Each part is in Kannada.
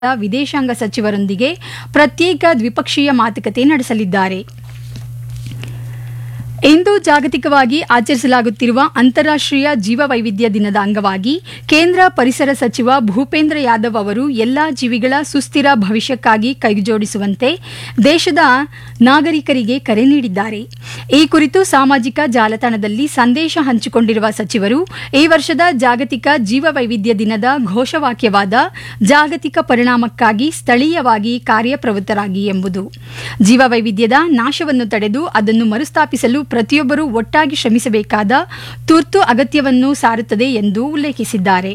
ವಿದೇಶಾಂಗ ಸಚಿವರೊಂದಿಗೆ ಪ್ರತ್ಯೇಕ ದ್ವಿಪಕ್ಷೀಯ ಮಾತುಕತೆ ನಡೆಸಲಿದ್ದಾರೆ ಇಂದು ಜಾಗತಿಕವಾಗಿ ಆಚರಿಸಲಾಗುತ್ತಿರುವ ಅಂತಾರಾಷ್ಟ್ರೀಯ ಜೀವವೈವಿಧ್ಯ ದಿನದ ಅಂಗವಾಗಿ ಕೇಂದ್ರ ಪರಿಸರ ಸಚಿವ ಭೂಪೇಂದ್ರ ಯಾದವ್ ಅವರು ಎಲ್ಲಾ ಜೀವಿಗಳ ಸುಸ್ಥಿರ ಭವಿಷ್ಯಕ್ಕಾಗಿ ಕೈಜೋಡಿಸುವಂತೆ ದೇಶದ ನಾಗರಿಕರಿಗೆ ಕರೆ ನೀಡಿದ್ದಾರೆ ಈ ಕುರಿತು ಸಾಮಾಜಿಕ ಜಾಲತಾಣದಲ್ಲಿ ಸಂದೇಶ ಹಂಚಿಕೊಂಡಿರುವ ಸಚಿವರು ಈ ವರ್ಷದ ಜಾಗತಿಕ ಜೀವವೈವಿಧ್ಯ ದಿನದ ಘೋಷವಾಕ್ಯವಾದ ಜಾಗತಿಕ ಪರಿಣಾಮಕ್ಕಾಗಿ ಸ್ಥಳೀಯವಾಗಿ ಕಾರ್ಯಪ್ರವೃತ್ತರಾಗಿ ಎಂಬುದು ಜೀವವೈವಿಧ್ಯದ ನಾಶವನ್ನು ತಡೆದು ಅದನ್ನು ಮರುಸ್ಥಾಪಿಸಲು ಪ್ರತಿಯೊಬ್ಬರೂ ಒಟ್ಟಾಗಿ ಶ್ರಮಿಸಬೇಕಾದ ತುರ್ತು ಅಗತ್ಯವನ್ನು ಸಾರುತ್ತದೆ ಎಂದು ಉಲ್ಲೇಖಿಸಿದ್ದಾರೆ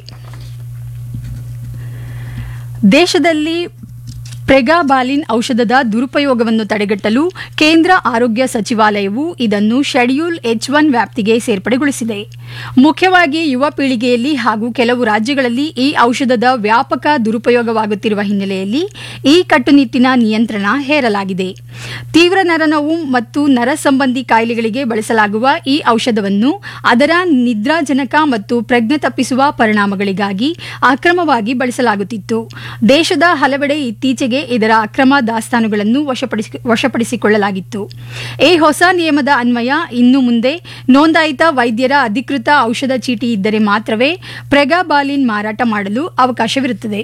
ದೇಶದಲ್ಲಿ ಪ್ರೆಗಾಬಾಲಿನ್ ಔಷಧದ ದುರುಪಯೋಗವನ್ನು ತಡೆಗಟ್ಟಲು ಕೇಂದ್ರ ಆರೋಗ್ಯ ಸಚಿವಾಲಯವು ಇದನ್ನು ಶೆಡ್ಯೂಲ್ ಎಚ್ ಒನ್ ವ್ಯಾಪ್ತಿಗೆ ಸೇರ್ಪಡೆಗೊಳಿಸಿದೆ ಮುಖ್ಯವಾಗಿ ಯುವ ಪೀಳಿಗೆಯಲ್ಲಿ ಹಾಗೂ ಕೆಲವು ರಾಜ್ಯಗಳಲ್ಲಿ ಈ ಔಷಧದ ವ್ಯಾಪಕ ದುರುಪಯೋಗವಾಗುತ್ತಿರುವ ಹಿನ್ನೆಲೆಯಲ್ಲಿ ಈ ಕಟ್ಟುನಿಟ್ಟಿನ ನಿಯಂತ್ರಣ ಹೇರಲಾಗಿದೆ ತೀವ್ರ ನರನೋವು ಮತ್ತು ನರ ಸಂಬಂಧಿ ಕಾಯಿಲೆಗಳಿಗೆ ಬಳಸಲಾಗುವ ಈ ಔಷಧವನ್ನು ಅದರ ನಿದ್ರಾಜನಕ ಮತ್ತು ಪ್ರಜ್ಞೆ ತಪ್ಪಿಸುವ ಪರಿಣಾಮಗಳಿಗಾಗಿ ಅಕ್ರಮವಾಗಿ ಬಳಸಲಾಗುತ್ತಿತ್ತು ದೇಶದ ಹಲವೆಡೆ ಇತ್ತೀಚೆಗೆ ಇದರ ಅಕ್ರಮ ದಾಸ್ತಾನುಗಳನ್ನು ವಶಪಡಿಸಿ ವಶಪಡಿಸಿಕೊಳ್ಳಲಾಗಿತ್ತು ಈ ಹೊಸ ನಿಯಮದ ಅನ್ವಯ ಇನ್ನು ಮುಂದೆ ನೋಂದಾಯಿತ ವೈದ್ಯರ ಅಧಿಕೃತ ಔಷಧ ಚೀಟಿ ಇದ್ದರೆ ಮಾತ್ರವೇ ಪ್ರೆಗಾಬಾಲಿನ್ ಮಾರಾಟ ಮಾಡಲು ಅವಕಾಶವಿರುತ್ತದೆ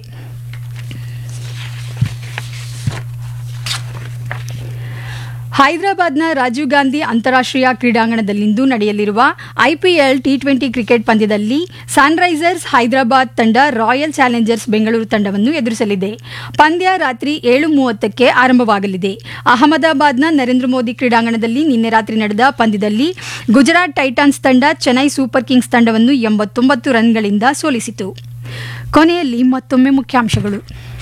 ಹೈದರಾಬಾದ್ನ ರಾಜೀವ್ ಗಾಂಧಿ ಅಂತಾರಾಷ್ಟ್ರೀಯ ಕ್ರೀಡಾಂಗಣದಲ್ಲಿಂದು ನಡೆಯಲಿರುವ ಐಪಿಎಲ್ ಟಿ ಟ್ವೆಂಟಿ ಕ್ರಿಕೆಟ್ ಪಂದ್ಯದಲ್ಲಿ ಸನ್ರೈಸರ್ಸ್ ಹೈದರಾಬಾದ್ ತಂಡ ರಾಯಲ್ ಚಾಲೆಂಜರ್ಸ್ ಬೆಂಗಳೂರು ತಂಡವನ್ನು ಎದುರಿಸಲಿದೆ ಪಂದ್ಯ ರಾತ್ರಿ ಏಳು ಮೂವತ್ತಕ್ಕೆ ಆರಂಭವಾಗಲಿದೆ ಅಹಮದಾಬಾದ್ನ ನರೇಂದ್ರ ಮೋದಿ ಕ್ರೀಡಾಂಗಣದಲ್ಲಿ ನಿನ್ನೆ ರಾತ್ರಿ ನಡೆದ ಪಂದ್ಯದಲ್ಲಿ ಗುಜರಾತ್ ಟೈಟಾನ್ಸ್ ತಂಡ ಚೆನ್ನೈ ಸೂಪರ್ ಕಿಂಗ್ಸ್ ತಂಡವನ್ನು ಎಂಬತ್ತೊಂಬತ್ತು ರನ್ಗಳಿಂದ ಸೋಲಿಸಿತು ಕೊನೆಯಲ್ಲಿ ಮತ್ತೊಮ್ಮೆ ಮುಖ್ಯಾಂಶಗಳು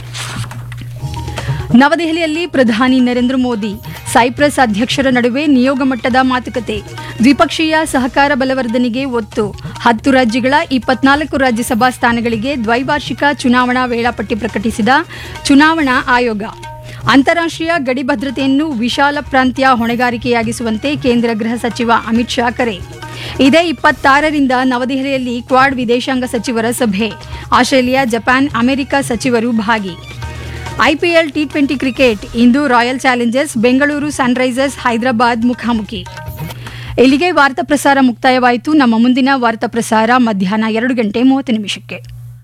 ನವದೆಹಲಿಯಲ್ಲಿ ಪ್ರಧಾನಿ ನರೇಂದ್ರ ಮೋದಿ ಸೈಪ್ರಸ್ ಅಧ್ಯಕ್ಷರ ನಡುವೆ ನಿಯೋಗ ಮಟ್ಟದ ಮಾತುಕತೆ ದ್ವಿಪಕ್ಷೀಯ ಸಹಕಾರ ಬಲವರ್ಧನೆಗೆ ಒತ್ತು ಹತ್ತು ರಾಜ್ಯಗಳ ಇಪ್ಪತ್ನಾಲ್ಕು ರಾಜ್ಯಸಭಾ ಸ್ಥಾನಗಳಿಗೆ ದ್ವೈವಾರ್ಷಿಕ ಚುನಾವಣಾ ವೇಳಾಪಟ್ಟಿ ಪ್ರಕಟಿಸಿದ ಚುನಾವಣಾ ಆಯೋಗ ಅಂತಾರಾಷ್ಟ್ರೀಯ ಗಡಿ ಭದ್ರತೆಯನ್ನು ವಿಶಾಲ ಪ್ರಾಂತ್ಯ ಹೊಣೆಗಾರಿಕೆಯಾಗಿಸುವಂತೆ ಕೇಂದ್ರ ಗೃಹ ಸಚಿವ ಅಮಿತ್ ಶಾ ಕರೆ ಇದೇ ಇಪ್ಪತ್ತಾರರಿಂದ ನವದೆಹಲಿಯಲ್ಲಿ ಕ್ವಾಡ್ ವಿದೇಶಾಂಗ ಸಚಿವರ ಸಭೆ ಆಸ್ಟ್ರೇಲಿಯಾ ಜಪಾನ್ ಅಮೆರಿಕ ಸಚಿವರು ಭಾಗಿ ಐಪಿಎಲ್ ಟಿ ಟ್ವೆಂಟಿ ಕ್ರಿಕೆಟ್ ಇಂದು Royal Challengers Bengaluru Sunrisers Hyderabad ಮುಖಾಮುಖಿ ಇಲ್ಲಿಗೆ ವಾರ್ತಾ ಪ್ರಸಾರ ಮುಕ್ತಾಯವಾಯಿತು ನಮ್ಮ ಮುಂದಿನ ವಾರ್ತಾ ಪ್ರಸಾರ ಮಧ್ಯಾಹ್ನ ಎರಡು ಗಂಟೆ ಮೂವತ್ತು ನಿಮಿಷಕ್ಕೆ